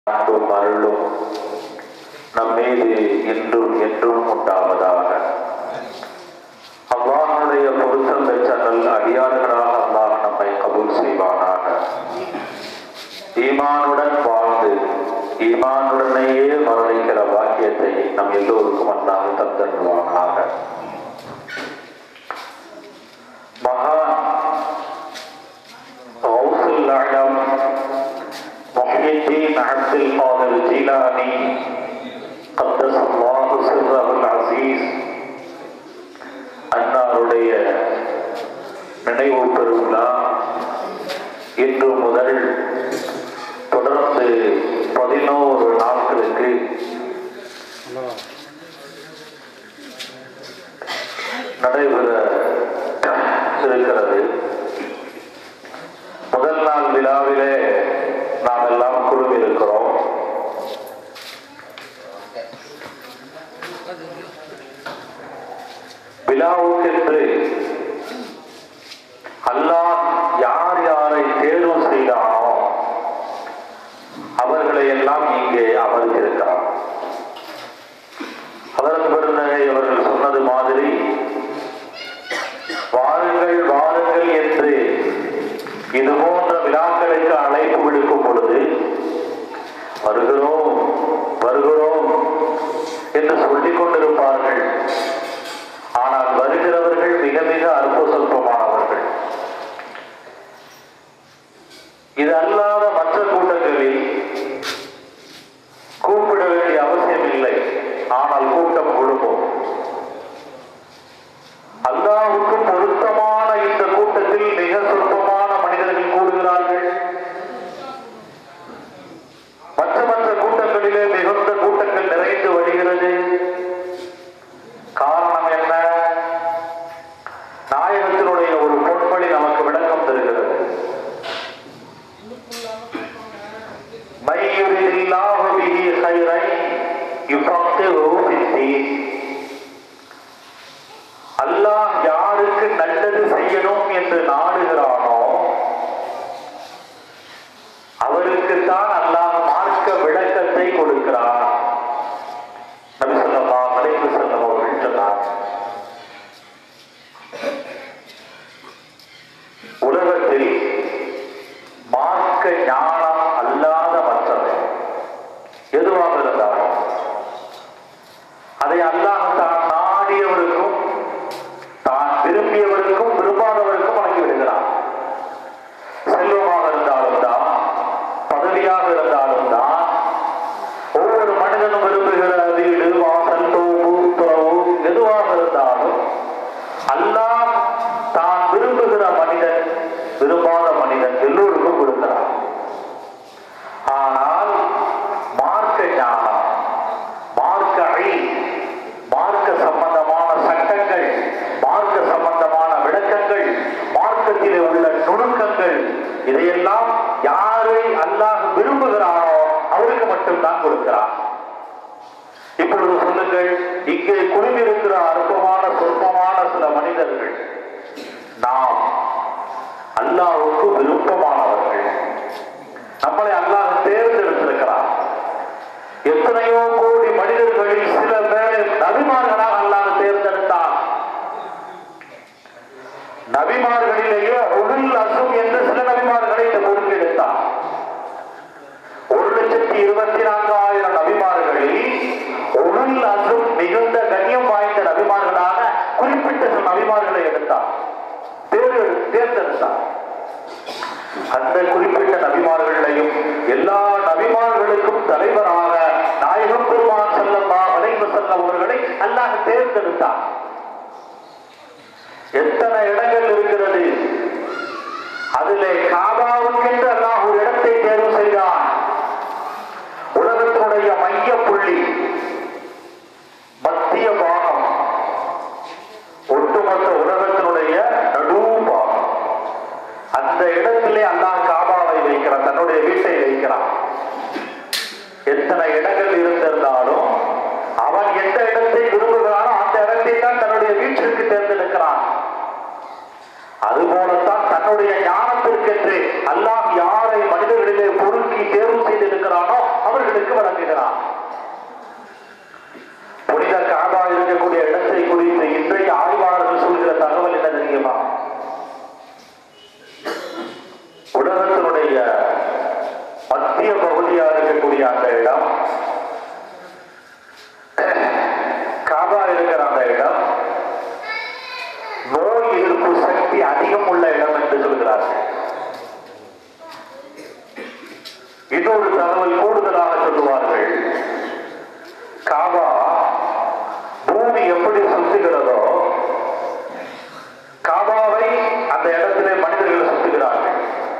அன்பும் அருளும் நம் மீது என்றும் என்றும் உண்டாவதாக அல்லாஹனுடைய பொருத்தம் பெற்ற நல் அடியார்களாக அல்லாஹ் நம்மை கபூல் செய்வானாக ஈமானுடன் வாழ்ந்து ஈமானுடனேயே மரணிக்கிற பாக்கியத்தை நம் எல்லோருக்கும் அல்லாஹ் தந்தருவானாக மகான் غوث الأعلم محي الدين عبد القادر الجيلاني قدس الله سره العزيز அன்னாருடைய நினைவு பெருவிழா இன்று முதல் தொடர்ந்து பதினோரு நாட்களுக்கு நடைபெற இருக்கிறது முதல் நாள் விழாவிலே நாம் எல்லாம் குழுமி இருக்கிறோம் விழாவுக்கென்று அல்லாஹ் யார் யாரை தேர்வு செய்தானோ அவர்களை எல்லாம் இங்கே அமர்ந்திருக்கிறார் அதற்கு பெருந்தகை அவர்கள் சொன்னது மாதிரி வாருங்கள் வாருங்கள் என்று இது போன்ற விழாக்களுக்கு அழைப்பு விடுக்கும் பொழுது வருகிறோம் வருகிறோம் என்று சொல்லிக் கொண்டிருப்பார்கள் ஆனால் வருகிறவர்கள் மிக மிக அற்ப சொற்பமானவர்கள் இது அல்லாத மற்ற கூட்டங்களில் கூப்பிட வேண்டிய அவசியம் இல்லை ஆனால் கூட்டம் குழுமம் அல்லாவுக்கு பொருத்தமான இந்த கூட்டத்தில் மிக சொற்பமான மனிதர்கள் கூடுகிறார்கள் மற்ற மற்ற கூட்டங்களிலே மிகுந்த கூட்டங்கள் நிறைந்து வருகிறது காரணம் என்ன நாயகத்தினுடைய ஒரு பொன்மொழி நமக்கு விளக்கம் தருகிறது மையுரிதில்லாஹு பிஹி கைரை யுஃபக்கிஹு ஃபித்தீன் அல்லாஹ் யாருக்கு நல்லது செய்யணும் என்று நாடுகிறானோ அவருக்கு தான் அல்லாஹ் மார்க்க விளக்கத்தை கொடுக்கிறார் நபி ஸல்லல்லாஹு அலைஹி வஸல்லம் அவர்கள் சொன்னார் உலகத்தில் மார்க்க ஞானம் அல்லாத மற்றவை எதுவாக இருந்தாலும் அதை அல்லாஹ் தான் நாடியவருக்கும் தான் விரும்பியவருக்கும் விரும்பாதவருக்கும் வழங்கி விடுகிறான் செல்வமாக இருந்தாலும் தான் பதவியாக இருந்தாலும் தான் ஒவ்வொரு மனிதனும் விரும்புகிற வீடு வாசல் தோப்பு துறவு எதுவாக இருந்தாலும் அல்லாஹ் தான் விரும்புகிற மனிதன் விரும்பாத மனிதன் எல்லோருக்கும் கொடுக்கிறான் ஆனால் மார்க்க ஞானம் மார்க்க அழி மார்க்க சம்பந்தமான சட்டங்கள் மார்க்க சம்பந்தமான விளக்கங்கள் மார்க்கத்திலே உள்ள நுணுக்கங்கள் இதையெல்லாம் யாரை அல்லாஹ் விரும்புகிறானோ அவருக்கு மட்டும்தான் கொடுக்கிறான் இப்பொழுது சொல்லுங்கள் இங்கே குழுமிருக்கிற அற்பமான சொற்பமான சில மனிதர்கள் நாம் அல்லாஹ்வுக்கு விருப்பமானவர்கள் நம்மளை அல்லாஹ் தேர்ந்தெடுத்திருக்கிறான் எத்தனையோ கோடி மனிதர்களில் சில பேரை நபிமார்களாக அல்லாஹ் தேர்ந்தெடுத்தான் நபிமார்களிலேயே உருள் அசும் என்று சில நபிமார்களை இந்த பொறுப்பு எடுத்தார் ஒரு லட்சத்தி இருபத்தி நான்காயிரம் நபிமார்களில் உருள் அசும் மிகுந்த கண்ணியம் வாய்ந்த நபிமார்களாக குறிப்பிட்ட சில நபிமார்களை எடுத்தார் தேர்வு தேர்ந்தெடுத்தார் அந்த குறிப்பிட்ட நபிமார்களையும் எல்லா நபிமார்களுக்கும் தலைவராக நாயகம் பெருமான் செல்லம்மா வலைவு செல்லம் அவர்களை அல்லாஹ் தேர்ந்தெடுத்தார் எத்தனை இடங்கள் இருக்கிறது அதிலே காபாவுக்கென்று அல்லாஹ் ஒரு இடத்தை தேர்வு செய்தான் உலகத்தினுடைய மைய புள்ளி மத்திய பாகம் ஒட்டுமொத்த உலகத்தினுடைய நடு பாகம் அந்த இடத்திலே அல்லாஹ் காபாவை வைக்கிறான் தன்னுடைய வீட்டை வைக்கிறான் எத்தனை இடங்கள் இருந்திருந்தாலும் அவன் எந்த இடத்தை விரும்புகிறானோ அந்த இடத்தை தான் தன்னுடைய வீட்டிற்கு தேர்ந்தெடுக்கிறான் அதுபோலத்தான் தன்னுடைய ஞானத்திற்கென்று அல்லாஹ் யாரை மனிதர்களிலே பொருத்தி தேர்வு செய்திருக்கிறானோ அவர் அவர்களுக்கு வழங்குகிறான் புனித காபா இருக்கக்கூடிய இடத்தை குறித்து இன்றைய ஆய்வாளர்கள் சொல்கிற தகவல் என்ன தெரியுமா உலகத்தினுடைய மத்திய பகுதியா இருக்கக்கூடிய அந்த இடம் காபா இருக்கிற அந்த இடம் நோய் எதிர்ப்பு சக்தி அதிகம் உள்ள இடம் என்று சொல்கிறார்கள் இன்னொரு தகவல் கூடுதலாக சொல்லுவார்கள் காபா பூமி எப்படி சுத்துகிறதோ காபாவை அந்த இடத்திலே மனிதர்கள் சுத்துகிறார்கள்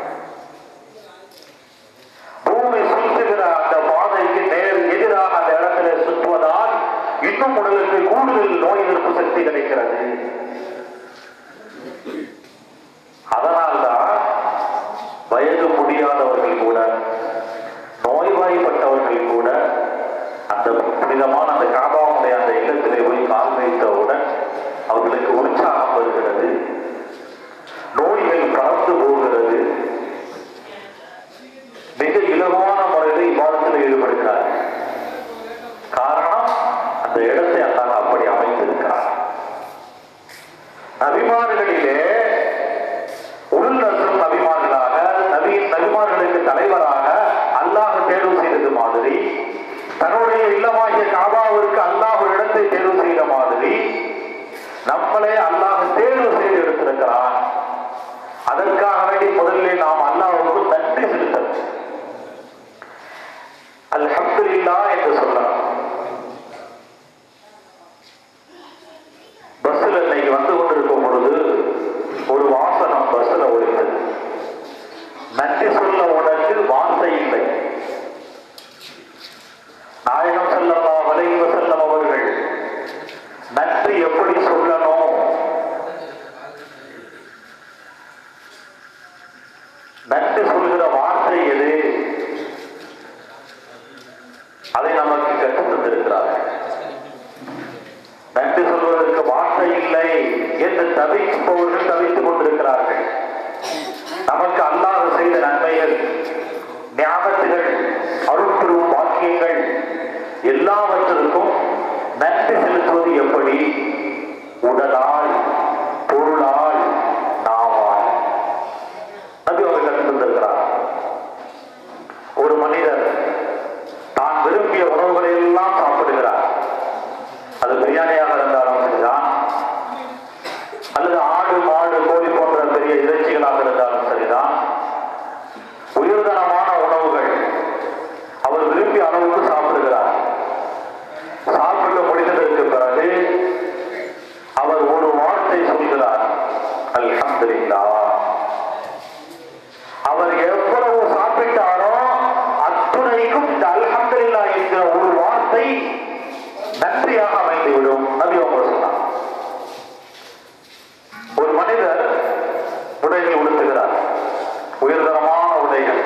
பூமி சுற்றுகிற அந்த பாதைக்கு நேர் எதிராக அந்த இடத்திலே சுற்றுவதால் இன்னும் உடலுக்கு கூடுதல் நோய் எதிர்ப்பு சக்தி கிடைக்கிறது அதனால்தான் வயது முடியாதவர்கள் கூட நோய்வாய்ப்பட்டவர்கள் கூட அந்த புனிதமான அந்த காபாவுடைய அந்த இல்லத்திலே போய் கால் வைத்தவுடன் அவர்களுக்கு உற்சாகம் வருகிறது நோய்கள் பறந்து போகிறது மிக இலவான முறையில் இவ்வாதத்தில் ஈடுபடுகிறார் காரணம் அந்த இடத்தை அல்லாஹ் அப்படி அமைத்திருக்கிறார் நபிமார்களிலே உள்நசும் நபிமார்களாக நபியின் நபிமார்களுக்கு தலைவராக அல்லாஹ் தேர்வு செய்தது மாதிரி தன்னுடைய இல்லமாகிய காபாவிற்கு அல்லாஹ் ஒரு இடத்தை தேர்வு செய்த மாதிரி நம்மளே அல்லாஹ் தேர்வு செய்து எடுத்திருக்கிறான் அதற்காக வேண்டி முதலில் நாம் அல்லாஹ்வுக்கு நன்றி செலுத்தணும் அல்ஹம்துலில்லா என்று சொல்லலாம் பஸ்ஸில் இன்னைக்கு வந்து கொண்டிருக்கும் பொழுது ஒரு வாசனம் பஸ்ஸில் ஒழித்தது நன்றி சொல்ல உனக்கு வார்த்தை இல்லை நாயகம் செல்லல்லா வலைவ செல்லம் அவர்கள் நன்றி எப்படி சொல்லணும் நன்றி சொல்கிற வார்த்தை எது அதை நமக்கு கற்றுத் தந்திருக்கிறார்கள் நன்றி சொல்வதற்கு வார்த்தை இல்லை என்று தவிப்பவர்கள் தவித்துக் கொண்டிருக்கிறார்கள் நமக்கு அல்லாஹ் செய்த நன்மைகள் ஞாபகத்துகள் அருட்பெரும் வாக்கியங்கள் எல்லாவற்றிற்கும் நன்றி செலுத்துவது எப்படி உடலால் பொருளால் நாவால் நபி அவர்கள் கற்றுத் தந்திருக்கிறார் ஒரு மனிதர் தான் விரும்பிய உணவுகளை எல்லாம் சாப்பிடுகிறார் அது பிரியாணியாக இருந்தாலும் சரிதான் அல்லது ஆடு மாடு கோழி போன்ற பெரிய இறைச்சிகளாக இருந்தாலும் சரிதான் உயர்தரமான உணவுகள் அவர் விரும்பிய அளவுக்கு சாப்பிடுகிறார் சாப்பிட்டு முடிந்ததற்கு பிறகு அவர் ஒரு வார்த்தை சொல்கிறார் அல்ஹம்துலில்லாஹ் அவர் எவ்வளவு சாப்பிட்டாரோ அத்துணைக்கும் இந்த அல்ஹம்துலில்லாஹ் என்கிற ஒரு வார்த்தை நன்றியாக அமைந்துவிடும் நபி அவங்க சொன்னார் ஒரு மனிதர் உடைகள் உடுத்துகிறார் உயர்தரமான உடைகள்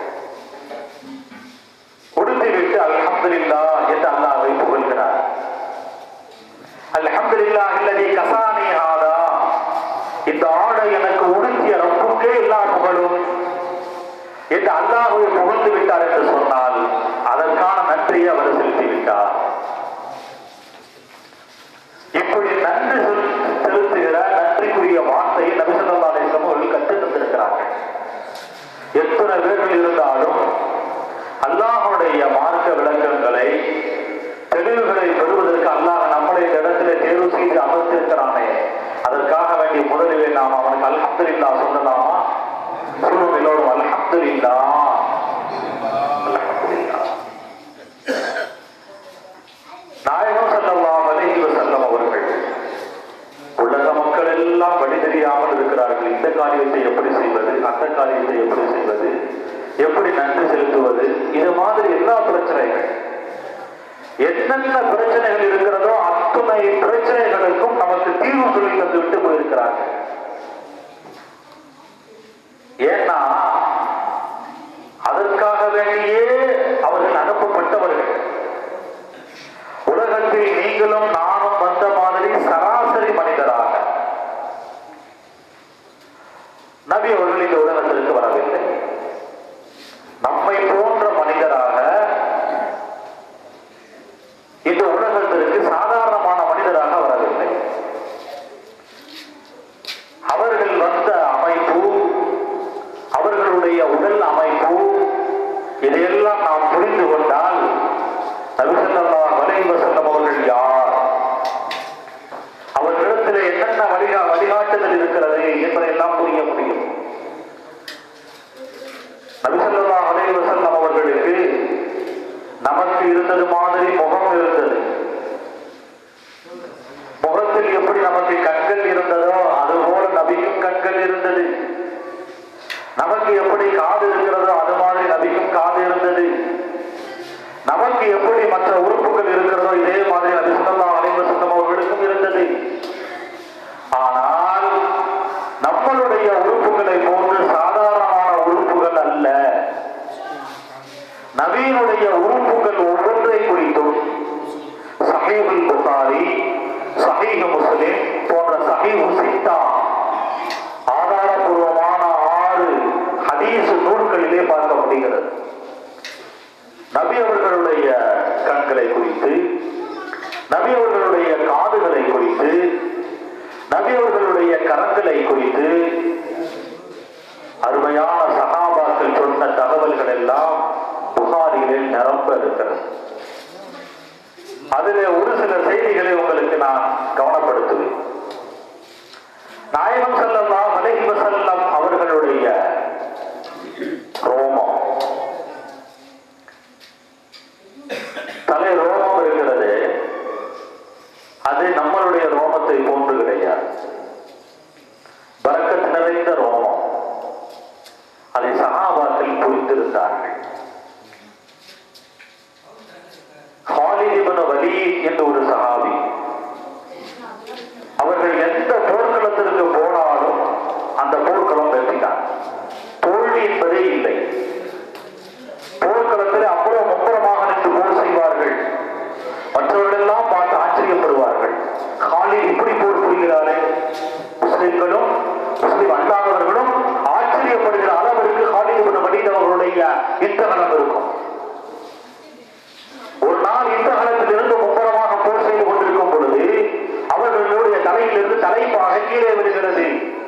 உடுத்திவிட்டு அல்ஹம்துலில்லா என்று அல்லாஹ்வை புகழ்கிறார் அல்ஹம்துலில்லா இல்லதி கசானி ஆதா இந்த ஆடை எனக்கு உடுத்திய ரப்புக்கே எல்லா புகழும் என்று அல்லாஹ்வை புகழ்ந்து விட்டார் என்று சொன்னால் அதற்கான நன்றியை அவர் செலுத்தி விட்டார் இப்படி நன்றி செல்~ செலுத்துகிற நன்றிக்குரிய வார்த்தையை நபிசல்லா அலிஸ்லாம் அவர்கள் கற்றுத் தந்திருக்கிறார்கள் எத்தனை பேர்கள் இருந்தாலும் அல்லாஹுடைய மார்க்க விளக்கங்களை தெளிவுகளை பெறுவதற்கு அல்லாஹ் நம்மளை இந்த இடத்துல தேர்வு செய்து அமர்த்திருக்கிறானே அதற்காக வேண்டி முதலிலே நாம் அவனுக்கு அல்ஹம்துலில்லா சொல்லலாமா சொல்லுவோம் எல்லோரும் அல்ஹம்துலில்லா அல்ஹம்துலில்லா நாயகம் ஸல்லல்லாஹு அலைஹி வஸல்லம் அவர்கள் உலக மக்கள் எல்லாம் வழி தெரியாமல் இருக்கிறார்கள் இந்த காரியத்தை எப்படி செய்வது அந்த காரியத்தை எப்படி செய்வது எப்படி நன்றி செலுத்துவது இது மாதிரி எல்லா பிரச்சனைகள் என்னென்ன பிரச்சனைகள் இருக்கிறதோ அத்துணை பிரச்சனைகளுக்கும் நமக்கு தீர்வு சொல்லி தந்து விட்டு போயிருக்கிறார்கள் ஏன்னா அதற்காக வேண்டியே அவர்கள் அனுப்பப்பட்டவர்கள் உலகத்தில் நீங்களும் நானும் வந்த மாதிரி சராசரி மனிதராக நபி அவர்கள் இந்த உலகத்திற்கு வரவில்லை நம்மை போன்ற மனிதராக என்ன வழிகா வழிகாட்டுதல் இருக்கிறது என்பதையெல்லாம் புரிய முடியும் நபிசல்லா அலைஹி வஸல்லம் அவர்களுக்கு நமக்கு இருந்தது மாதிரி முகம் இருந்தது முகத்தில் எப்படி நமக்கு கண்கள் இருந்ததோ அதுபோல நபிக்கும் கண்கள் இருந்தது நமக்கு எப்படி காது இருக்கிறதோ அது மாதிரி நபிக்கும் காது இருந்தது நமக்கு எப்படி மற்ற உறுப்புகள் இருக்கிறதோ இதே மாதிரி நபி சொல்லலாம் அலைவ சொந்தம் அவர்களுக்கும் இருந்தது ஆனால் நம்மளுடைய உறுப்புகளை போன்று சாதாரணமான உறுப்புகள் அல்ல நவீனுடைய உறுப்புகள் ஒவ்வொன்றை குறித்தும் சஹீபுல் புகாரி சஹீஹ் முஸ்லிம் போன்ற சஹீஹ் சித்தா ஆதாரபூர்வமான ஆறு ஹதீஸ் நூல்களிலே பார்க்க முடிகிறது நபி அவர்களுடைய கண்களை குறித்து நபி அவர்களுடைய காதுகளை குறித்து நபி அவர்களுடைய கரங்களை குறித்து அருமையான சகாபாக்கள் சொன்ன தகவல்கள் எல்லாம் புகாரிலே நிரம்ப இருக்கிறது அதிலே ஒரு சில செய்திகளை உங்களுக்கு நான் கவனப்படுத்துவேன் நாயகம் செல்லலாம் அலைஹி வஸல்லம் அவர்களுடைய ரோமம் தலை ரோமம் இருக்கிறது அது நம்மளுடைய ரோமத்தை போன்று கிடையாது பறக்கத்து நிறைந்த ரோமம் அதை சகாபாக்கள் புரிந்திருந்தார்கள் ஹாலித் இப்னு வலீத் என்ற ஒரு சஹாபி அவர்கள் எந்த போர்க்களத்திற்கு போனாலும் அந்த போர்க்களம் வெற்றிதான் தோல்வி என்பதே இல்லை போர்க்களத்தில் அவ்வளவு மும்பரமாக நின்று போர் செய்வார்கள் மற்றவர்கள் எல்லாம் பார்த்து ஆச்சரியப்படுவார்கள் காலில் இப்படி போர் புரிகிறாரே முஸ்லிம்களும் முஸ்லிம் அல்லாதவர்களும் ஆச்சரியப்படுகிற அளவிற்கு காலில் இப்னு வலீத் அவர்களுடைய இத்தகனம் இருக்கும் ஒரு நாள் இந்த காலத்திலிருந்து மும்பரமாக போர் செய்து கொண்டிருக்கும் பொழுது அவர்களுடைய தலையிலிருந்து தலைப்பாக கீழே விழுகிறது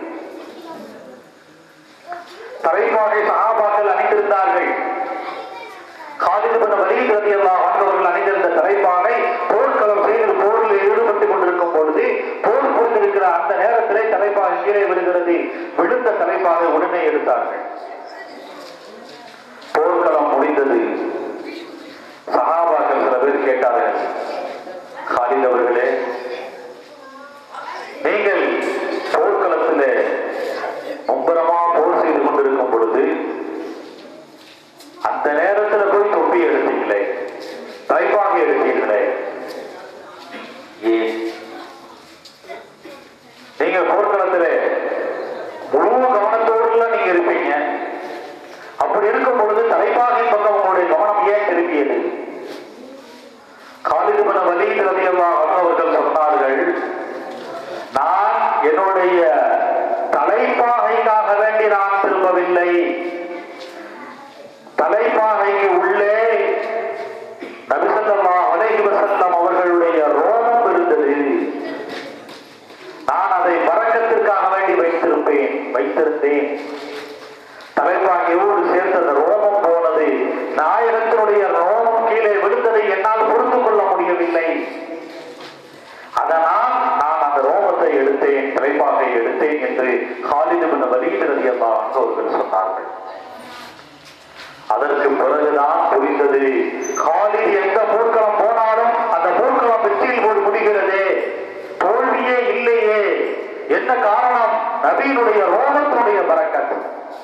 தலைப்பாகை சகாபாக்கள் அணிந்திருந்தார்கள் காலிது பண்ண வலியில் ரதியெல்லாம் அவர்கள் அணிந்திருந்த தலைப்பாகை போர்க்களம் செய்து போரில் ஈடுபட்டுக் கொண்டிருக்கும் பொழுது போர் புரிந்திருக்கிற அந்த நேரத்திலே தலைப்பாக கீழே விழுகிறது விழுந்த தலைப்பாகை உடனே எடுத்தார்கள் போர்க்களம் முடிந்தது சகாபாக்கள் சில பேர் கேட்டார்கள் காலித் அவர்களே நீங்கள் போர்க்களத்திலே மும்பரமா போர் செய்து கொண்டிருக்கும் பொழுது அந்த நேரத்துல போய் தொப்பி எடுத்தீங்களே தலைப்பாகை எடுத்தீங்களே ஏன் நீங்க போர்க்களத்திலே முழு கவனத்தோடுல நீங்க இருப்பீங்க அப்படி இருக்கும் பொழுது தலைப்பாகை பக்கம் உங்களுடைய கவனம் ஏன் திரும்பியது காலிது பண்ண வலி ரதியல்லாஹு அவர்கள் சொன்னார்கள் நான் என்னுடைய தலைப்பாகைக்காக வேண்டி நான் திரும்பவில்லை தலைப்பாகைக்கு உள்ளே நபிசல்லா அலைஹி வஸல்லம் அவர்களுடைய ரோமம் இருந்தது நான் அதை பறக்கத்திற்காக வேண்டி வைத்திருப்பேன் வைத்திருந்தேன் தலைப்பாகையோடு சேர்த்து அந்த ரோமம் போனது நாயகத்தினுடைய ரோமம் கீழே விழுந்ததை என்னால் புரிந்து கொள்ள முடியவில்லை அதனால் நான் அந்த ரோமத்தை எடுத்தேன் தலைப்பாகை எடுத்தேன் என்று காலிது பின் வலீத் ரலியல்லாஹு அன்ஹு அவர்கள் சொன்னார்கள் அதற்கு பிறகுதான் புரிந்தது காலில் எந்த போர்க்களம் போனாலும் அந்த போர்க்களம் வெற்றியில் போய் முடிகிறது தோல்வியே இல்லையே என்ன காரணம் நபியினுடைய ரோமத்தினுடைய பறக்கத்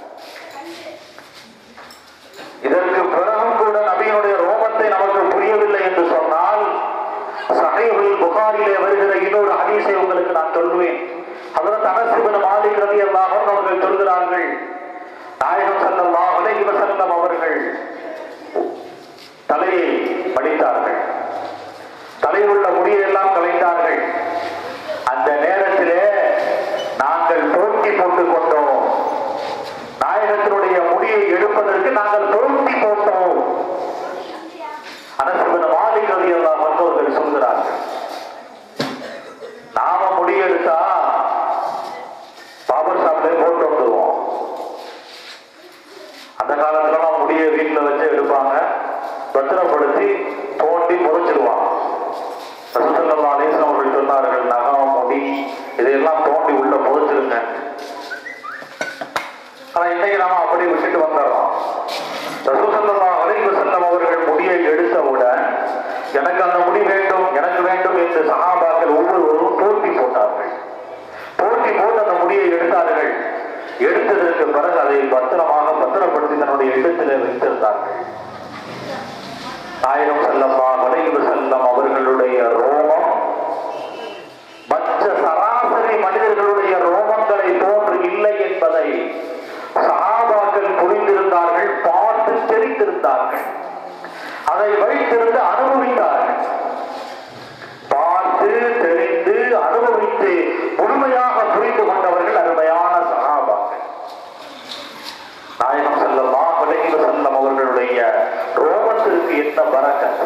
இதற்கு பிறகும் கூட நபியினுடைய ரோமத்தை நமக்கு புரியவில்லை என்று சொன்னால் சஹீஹுல் புகாரிலே வருகிற இன்னொரு ஹதீஸை உங்களுக்கு நான் சொல்வேன் ஹஜரத் அனஸ் இப்னு மாலிக் ரலியல்லாஹு அன்ஹு அவர்கள் சொல்கிறார்கள் நாயகம் ஸல்லல்லாஹு அலைஹி வஸல்லம் அவர்கள் தலையை படித்தார்கள் தலையில் உள்ள முடியெல்லாம் கலைந்தார்கள் அந்த நேரத்திலே நாங்கள் போட்டி போட்டுக் கொண்டோம் நாயகத்தினுடைய முடியை எடுப்பதற்கு நாங்கள் போட்டி போட்டோம் அரசு மாலிக் ரலியல்லாஹு அன்ஹு அவர்கள் சொல்கிறார்கள் நாம முடியெடுத்தா பாபர் சாப்பிட்டே போட்டு வந்துருவோம் அந்த காலத்துலலாம் முடிய வீட்டுல வச்சு எடுப்பாங்க பத்திரப்படுத்தி தோண்டி புதைச்சிடுவாங்க ரசூலுல்லாஹி அலைஹி வஸல்லம் அவர்கள் சொன்னார்கள் நகம் முடி இதையெல்லாம் நாயகம் செல்லம்மா வலைவு செல்லம் அவர்களுடைய ரோமம் மற்ற சராசரி மனிதர்களுடைய ரோமங்களை போன்று இல்லை என்பதை சகாபாக்கள் புரிந்திருந்தார்கள் பார்த்து தெரிந்திருந்தார்கள் அதை வைத்திருந்து அனுபவித்தார்கள் பார்த்து தெரிந்து அனுபவித்து முழுமையாக புரிந்து கொண்டவர்கள் அருமையான சகாபாக்கள் நாயகம் செல்லம்மா விலகிவ செல்லம் அவர்களுடைய ரோமத்திற்கு என்ன பறக்கத்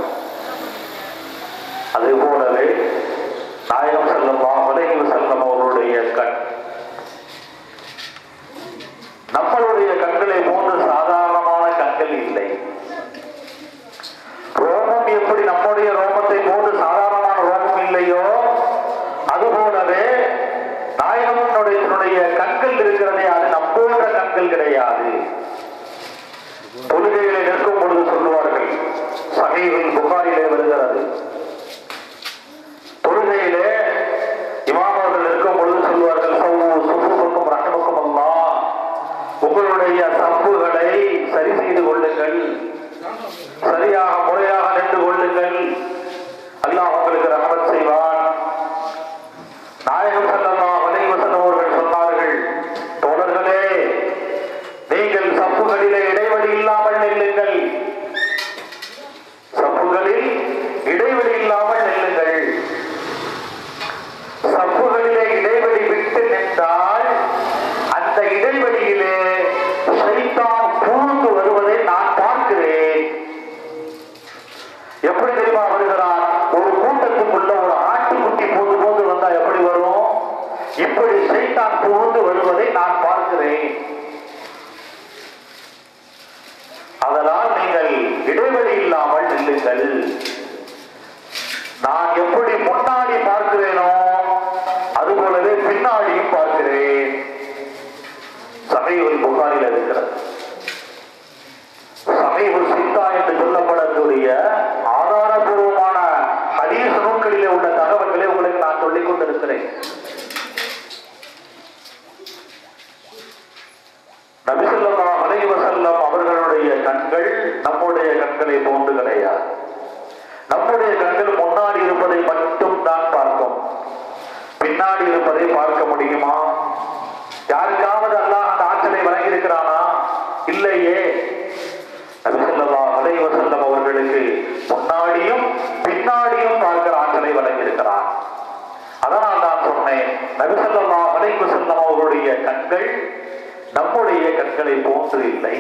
அதே போலவே நாயகம் செல்லம்மா விலகிவ செல்லம் அவர்களுடைய கண் நம்மளுடைய கண்களை போன்று சாதாரணமான கண்கள் இல்லை ரோமம் எப்படி நம்முடைய ரோமத்தை போன்று சாதாரணமான ரோமம் இல்லையோ அதுபோலவே நாயகனுடைய கண்கள் இருக்கிறதே அது நம்மோன்ற கண்கள் கிடையாது தொழுகையிலே நிற்கும் பொழுது சொல்லுவார்கள் சகைவில் புகாரிலே வருகிறது தொழுகையிலே இமாம் அவர்கள் இருக்கும் பொழுது சொல்லுவார்கள் சவ்வு சுப்புக்கும் ரஹமுக்கும் அல்லா உங்களுடைய தப்புகளை சரி செய்து கொள்ளுங்கள் சரியாக முறையாக நின்று கொள்ளுங்கள் அல்லாஹ் உங்களுக்கு ரஹமத் செய்வான் நாயகம் ஸல்லல்லாஹு அலைஹி வஸல்லம் அவர்கள் சொன்னார்கள் தோழர்களே நீங்கள் சப்புகளிலே இடைவெளி இல்லாமல் நில்லுங்கள் சப்புகளில் இடைவெளி இல்லாமல் நில்லுங்கள் சப்புகளிலே இடைவெளி விட்டு நின்றால் அந்த இடைவெளியிலே சைத்தான் பூந்து வருவதை நான் பார்க்கிறேன் எப்படி தெரியுமா வருகிறான் ஒரு கூட்டத்துக்குள்ள ஒரு ஆட்டுக்குட்டி போது போது வந்தா எப்படி வரும் இப்படி சைத்தான் புகுந்து வருவதை நான் பார்க்கிறேன் அதனால் நீங்கள் இடைவெளி இல்லாமல் நில்லுங்கள் நான் எப்படி முன்னாடி பார்க்கிறேனோ அதுபோலவே பின்னாடியும் பார்க்கிறேன் சமீபல் புகாரில் இருக்கிறது சமீபல் சித்தா என்று சொல்லப்படக்கூடிய ஆதாரபூர்வமான ஹதீஸ் நூல்களிலே உள்ள தகவல்களை உங்களுக்கு நான் சொல்லிக் கொண்டிருக்கிறேன் நபிசல்லா அலைஹி வஸல்லம் அவர்களுடைய கண்கள் நம்முடைய கண்களை போன்று கிடையாது நம்முடைய கண்கள் முன்னாடி இருப்பதை மட்டும் தான் பார்க்கும் பின்னாடி இருப்பதை பார்க்க முடியுமா யாருக்காவது அல்லாஹ் அந்த ஆற்றலை வழங்கியிருக்கிறானா இல்லையே நபிசல்லா அலைஹி வஸல்லம் அவர்களுக்கு முன்னாடியும் பின்னாடியும் பார்க்கிற ஆற்றலை வழங்கியிருக்கிறான் அதனால் நான் சொன்னேன் நபிசல்லா அலைஹி வஸல்லம் அவர்களுடைய கண்கள் நம்முடைய கண்களை போன்று இல்லை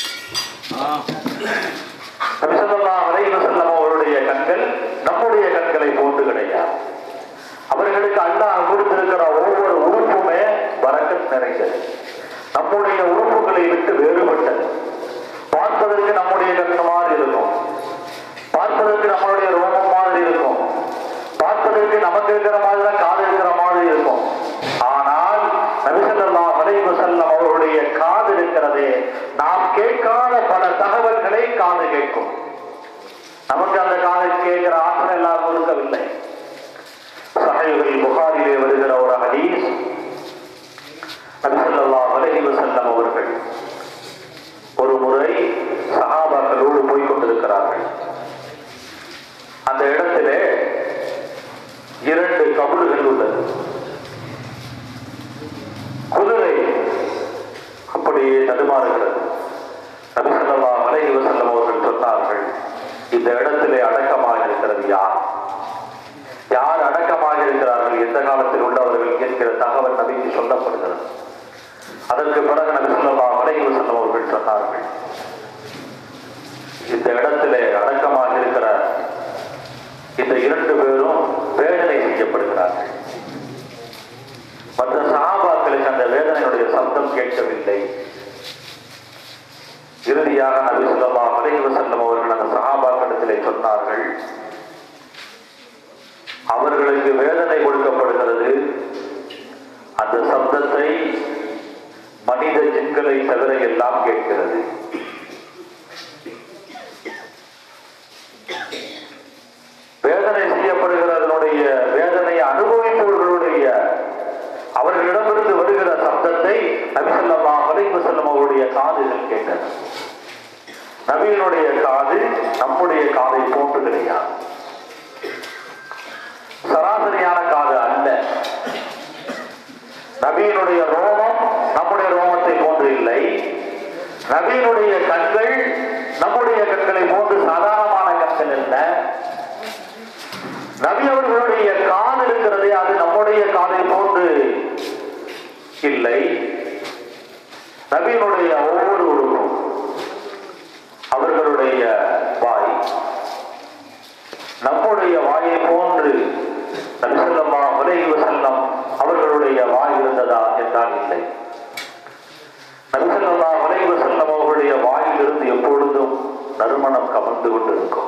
நபிசல்லா அலைஹி வஸல்லம் அவர்களுடைய கண்கள் நம்முடைய கண்களை போன்று கிடையாது அவர்களுக்கு அல்லாஹ் கொடுத்திருக்கிற ஒவ்வொரு உறுப்புமே வரக்கத் நிறைந்தது நம்முடைய உறுப்புகளை விட்டு வேறுபட்டது பார்ப்பதற்கு நம்முடைய கண்ணு மாதிரி இருக்கும் பார்ப்பதற்கு நம்மளுடைய ரோமம் மாதிரி இருக்கும் பார்ப்பதற்கு நமக்கு இருக்கிற மாதிரி தான் காது இருக்கிற மாதிரி இருக்கும் ஆனால் நபிசல்லா அலைஹி செல்லம் அவருடைய காது இருக்கிறதே நாம் கேட்காத பல தகவல்களை காது கேட்கும் நமக்கு அந்த காது கேட்கிற ஆற்றல் எல்லாரும் இருக்கவில்லை சஹீஹுல் புகாரிலே வருகிற ஒரு ஹதீஸ் நபிசல்லாஹ் அலைஹி வஸல்லம் அவர்கள் ஒரு முறை சஹாபாக்களோடு போய் கொண்டிருக்கிறார்கள் அந்த இடத்திலே இரண்டு கபடுகள் உள்ளது குதிரை அப்படியே தடுமாறுகிறது நபிசல்லாஹ் அலைஹி வஸல்லம் அவர்கள் சொன்னார்கள் இந்த இடத்திலே அடக்கமாக இருக்கிறது யார் யார் அடக்கமாக இருக்கிறார்கள் எந்த காலத்தில் உள்ளவர்கள் என்கிற தகவல் நபிக்கு சொல்லப்படுகிறது அதற்கு பிறகு நபி சொல்லலாம் அலைஹி வஸல்லம் அவர்கள் சொன்னார்கள் இந்த இடத்திலே அடக்கமாக இருக்கிற இந்த இரண்டு பேரும் வேதனை செய்யப்படுகிறார்கள் மற்ற சகாபாக்களுக்கு அந்த வேதனையுடைய சப்தம் கேட்கவில்லை இறுதியாக நபி சொல்லலாம் அலைஹி வஸல்லம் அவர்கள் அந்த சகாபாக்களிடத்திலே சொன்னார்கள் அவர்களுக்கு வேதனை கொடுக்கப்படுகிறது அந்த சப்தத்தை மனித ஜின்களை தவிர எல்லாம் கேட்கிறது வேதனை செய்யப்படுகிறதனுடைய வேதனையை அனுபவிப்பவர்களுடைய அவர்களிடமிருந்து வருகிற சப்தத்தை நபிசல்லா அலைஹி வஸல்லம் அவருடைய காதுகள் கேட்டது நபியினுடைய காது நம்முடைய காதை போன்று கிடையாது சராசரியான காது அல்ல நபியினுடைய ரோமம் நம்முடைய ரோமத்தை போன்று இல்லை நபியினுடைய கண்கள் நம்முடைய கண்களை போன்று சாதாரணமான கண்கள் அல்ல நபி அவர்களுடைய காது இருக்கிறதே அது நம்முடைய காதை போன்று இல்லை நபியினுடைய ஒவ்வொரு உறுப்பும் அவர்களுடைய வாய் நம்முடைய வாயை போன்று நபிசல்லா உலகி செல்லம் அவர்களுடைய வாய் இருந்ததா என்றால் இல்லை நபிசல்லா உலகி செல்லம் அவர்களுடைய வாயில் இருந்து எப்பொழுதும் நறுமணம் கமர்ந்து கொண்டிருக்கும்